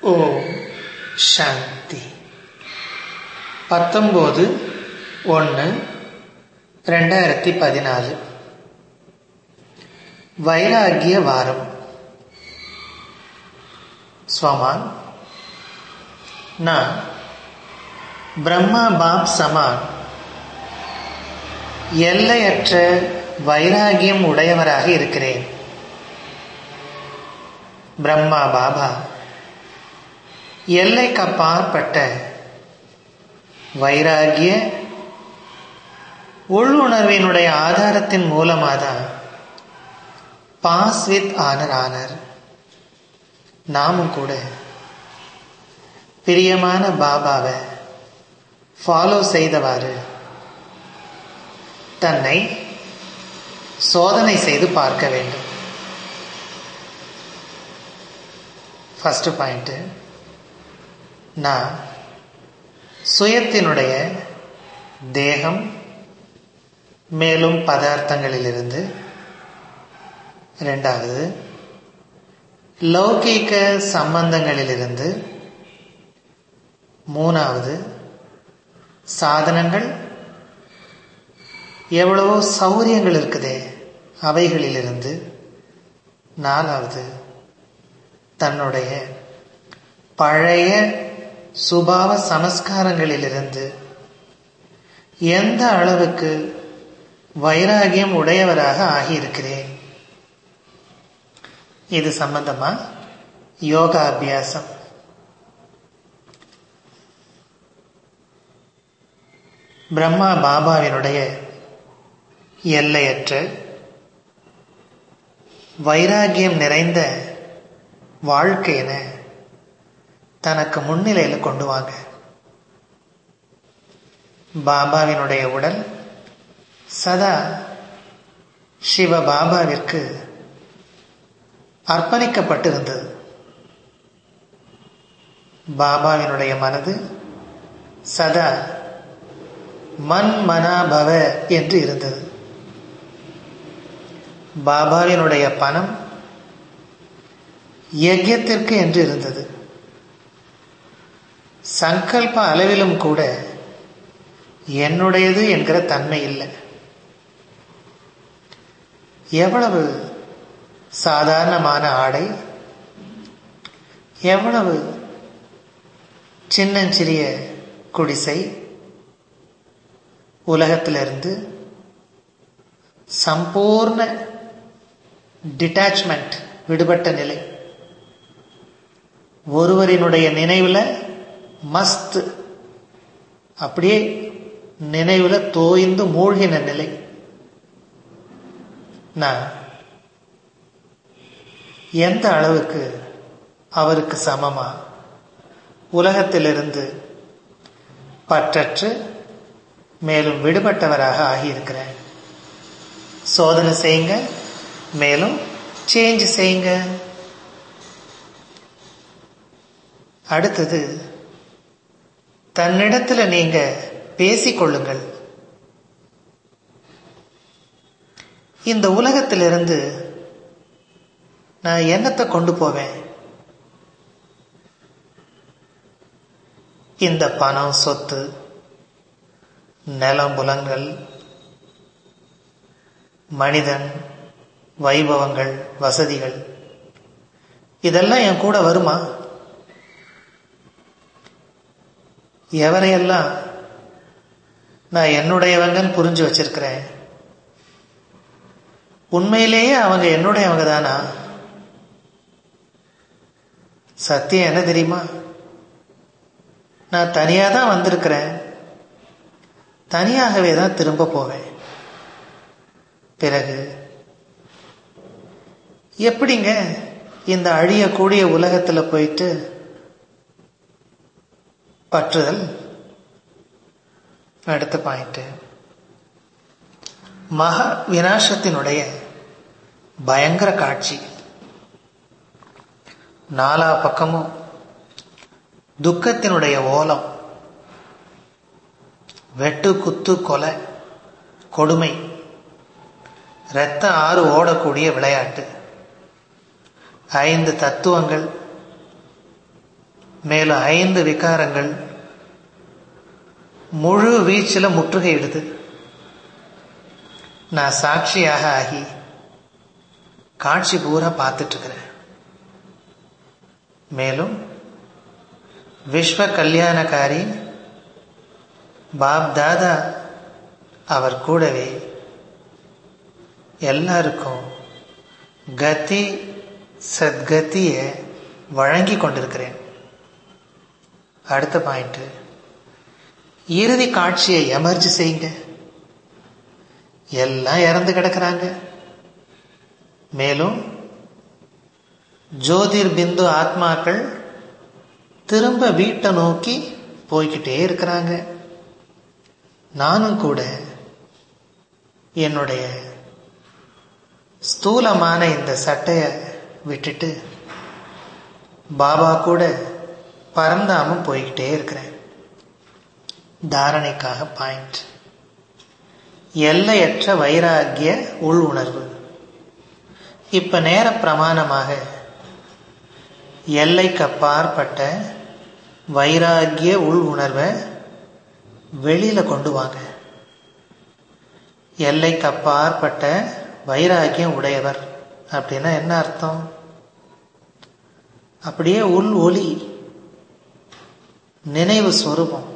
ஓம் சாந்தி பத்தொம்போது ஒன்று ரெண்டாயிரத்தி பதினாலு வைராகிய வாரம் ஸ்வமான் நான் பிரம்மா பாப் சமான் எல்லையற்ற வைராகியம் உடையவராக இருக்கிறேன் பிரம்மா பாபா எல்லைக்கு அப்பாற்பட்ட வைராகிய உள்ளுணர்வினுடைய ஆதாரத்தின் மூலமாக தான் பாஸ் வித் ஆனர் ஆனர் நாமும் கூட பிரியமான பாபாவை ஃபாலோ செய்தவாறு தன்னை சோதனை செய்து பார்க்க வேண்டும் ஃபஸ்ட்டு பாயிண்ட்டு நான் சுயத்தினுடைய தேகம் மேலும் பதார்த்தங்களிலிருந்து ரெண்டாவது லௌகீக சம்பந்தங்களிலிருந்து மூணாவது சாதனங்கள் எவ்வளவோ சௌரியங்கள் இருக்குதே அவைகளிலிருந்து நாலாவது தன்னுடைய பழைய சுபாவ சமஸ்காரங்களிலிருந்து எந்த அளவுக்கு வைராகியம் உடையவராக ஆகியிருக்கிறேன் இது சம்பந்தமா யோகா அபியாசம் பிரம்மா பாபாவினுடைய எல்லையற்ற வைராகியம் நிறைந்த வாழ்க்கையின தனக்கு முன்னிலையில் கொண்டு வாங்க பாபாவினுடைய உடல் சதா சிவ பாபாவிற்கு அர்ப்பணிக்கப்பட்டிருந்தது பாபாவினுடைய மனது சதா மன் மனாபவ என்று இருந்தது பாபாவினுடைய பணம் யஜ்யத்திற்கு என்று இருந்தது சங்கல்ப அளவிலும் கூட என்னுடையது என்கிற தன்மை இல்லை எவ்வளவு சாதாரணமான ஆடை எவ்வளவு சின்னஞ்சிறிய குடிசை உலகத்திலிருந்து சம்பூர்ண டிட்டாச்மெண்ட் விடுபட்ட நிலை ஒருவரினுடைய நினைவில் மஸ்த் அப்படியே நினைவில் தோய்ந்து மூழ்கின நிலை நான் எந்த அளவுக்கு அவருக்கு சமமா உலகத்திலிருந்து பற்றற்று மேலும் விடுபட்டவராக ஆகியிருக்கிறேன் சோதனை செய்யுங்க மேலும் சேஞ்ச் செய்யுங்க அடுத்தது தன்னிடத்தில் நீங்க பேசிக்கொள்ளுங்கள் இந்த உலகத்திலிருந்து நான் என்னத்தை கொண்டு போவேன் இந்த பணம் சொத்து நிலம் புலங்கள் மனிதன் வைபவங்கள் வசதிகள் இதெல்லாம் என் கூட வருமா எவரையெல்லாம் நான் என்னுடையவங்கன்னு புரிஞ்சு வச்சிருக்கிறேன் உண்மையிலேயே அவங்க என்னுடையவங்க தானா சத்தியம் என்ன தெரியுமா நான் தனியாக தான் வந்திருக்கிறேன் தனியாகவே தான் திரும்ப போவேன் பிறகு எப்படிங்க இந்த அழியக்கூடிய உலகத்தில் போயிட்டு பற்றுதல் அடுத்த பாயிண்ட் மகா வினாசத்தினுடைய பயங்கர காட்சி நாலா பக்கமும் துக்கத்தினுடைய ஓலம் வெட்டு குத்து கொலை கொடுமை இரத்த ஆறு ஓடக்கூடிய விளையாட்டு ஐந்து தத்துவங்கள் மேலும் ஐந்து விகாரங்கள் முழு வீச்சில் முற்றுகையிடுது நான் சாட்சியாக ஆகி காட்சி பூரா பார்த்துட்டு இருக்கிறேன் மேலும் விஸ்வ கல்யாணக்காரி பாப் தாதா அவர் கூடவே எல்லாருக்கும் கதி சத்கதியை வழங்கி கொண்டிருக்கிறேன் அடுத்த பாயிண்ட் இறுதி காட்சியை எமர்ஜி செய்யுங்க எல்லாம் இறந்து கிடக்கிறாங்க மேலும் ஜோதிர் பிந்து ஆத்மாக்கள் திரும்ப வீட்டை நோக்கி போய்கிட்டே இருக்கிறாங்க நானும் கூட என்னுடைய ஸ்தூலமான இந்த சட்டையை விட்டுட்டு பாபா கூட பரந்தாமம் போய்கிட்டே இருக்கிறேன் தாரணைக்காக பாயிண்ட் எல்லையற்ற வைராகிய உள் உணர்வு இப்ப நேர பிரமாணமாக எல்லைக்கு அப்பாற்பட்ட வைராகிய உள் உணர்வை வெளியில கொண்டு வாங்க எல்லைக்கு அப்பாற்பட்ட வைராகியம் உடையவர் அப்படின்னா என்ன அர்த்தம் அப்படியே உள் ஒளி நினைவு ஸ்வரூபம்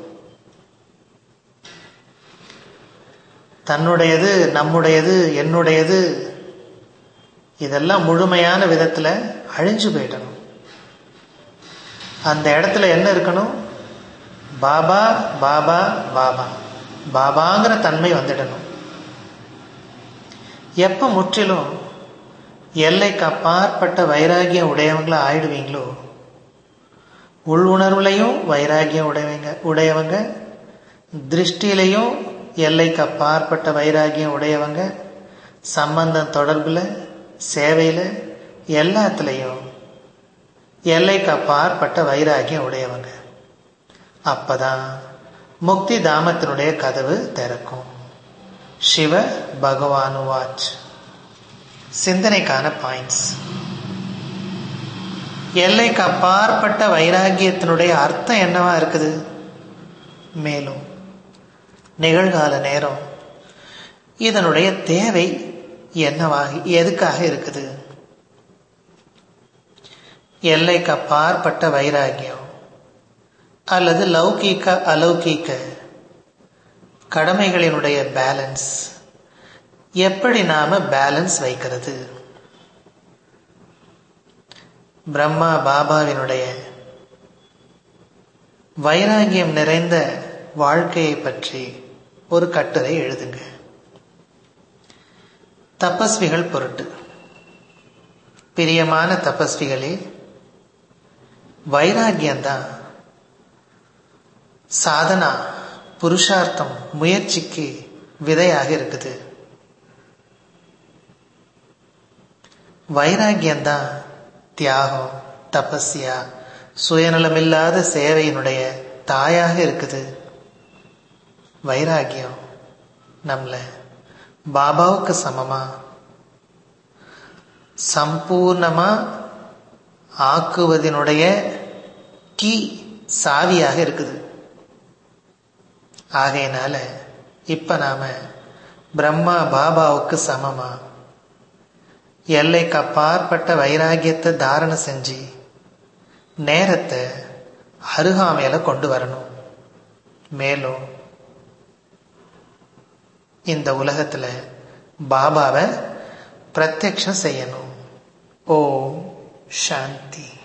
தன்னுடையது நம்முடையது என்னுடையது இதெல்லாம் முழுமையான விதத்தில் அழிஞ்சு போயிடணும் அந்த இடத்துல என்ன இருக்கணும் பாபா பாபா பாபா பாபாங்கிற தன்மை வந்துடணும் எப்ப முற்றிலும் எல்லைக்கு அப்பாற்பட்ட வைராகியம் உடையவங்களா ஆயிடுவீங்களோ உள் உணர்வுலையும் வைராகியம் உடையவங்க உடையவங்க திருஷ்டிலையும் எல்லைக்கு அப்பாற்பட்ட வைராகியம் உடையவங்க சம்பந்தம் தொடர்புல சேவையில எல்லாத்துலேயும் எல்லைக்கு அப்பாற்பட்ட வைராகியம் உடையவங்க அப்பதான் முக்தி தாமத்தினுடைய கதவு திறக்கும் சிவ பகவானு வாச் சிந்தனைக்கான பாயிண்ட்ஸ் எல்லைக்கு அப்பாற்பட்ட வைராகியத்தினுடைய அர்த்தம் என்னவா இருக்குது மேலும் நிகழ்கால நேரம் இதனுடைய தேவை என்னவாக எதுக்காக இருக்குது எல்லைக்கு அப்பாற்பட்ட வைராகியம் அல்லது லௌகீக அலௌகீக கடமைகளினுடைய பேலன்ஸ் எப்படி நாம பேலன்ஸ் வைக்கிறது பிரம்மா பாபாவினுடைய வைராகியம் நிறைந்த வாழ்க்கையை பற்றி ஒரு கட்டுரை எழுதுங்க தபஸ்விகள் பொருட்டு பிரியமான தபஸ்விகளே வைராகியம்தான் சாதனா புருஷார்த்தம் முயற்சிக்கு விதையாக இருக்குது வைராகியம்தான் தியாகம் தபஸ்யா சுயநலமில்லாத சேவையினுடைய தாயாக இருக்குது வைராகியம் நம்மள பாபாவுக்கு சமமா சம்பூர்ணமா ஆக்குவதனுடைய கீ சாவியாக இருக்குது ஆகையினால இப்ப நாம பிரம்மா பாபாவுக்கு சமமா எல்லைக்கு அப்பாற்பட்ட வைராகியத்தை தாரணை செஞ்சு நேரத்தை அருகாமையில கொண்டு வரணும் மேலும் இந்த உலகத்துல பாபாவை பிரத்யக்ஷம் செய்யணும் ஓ சாந்தி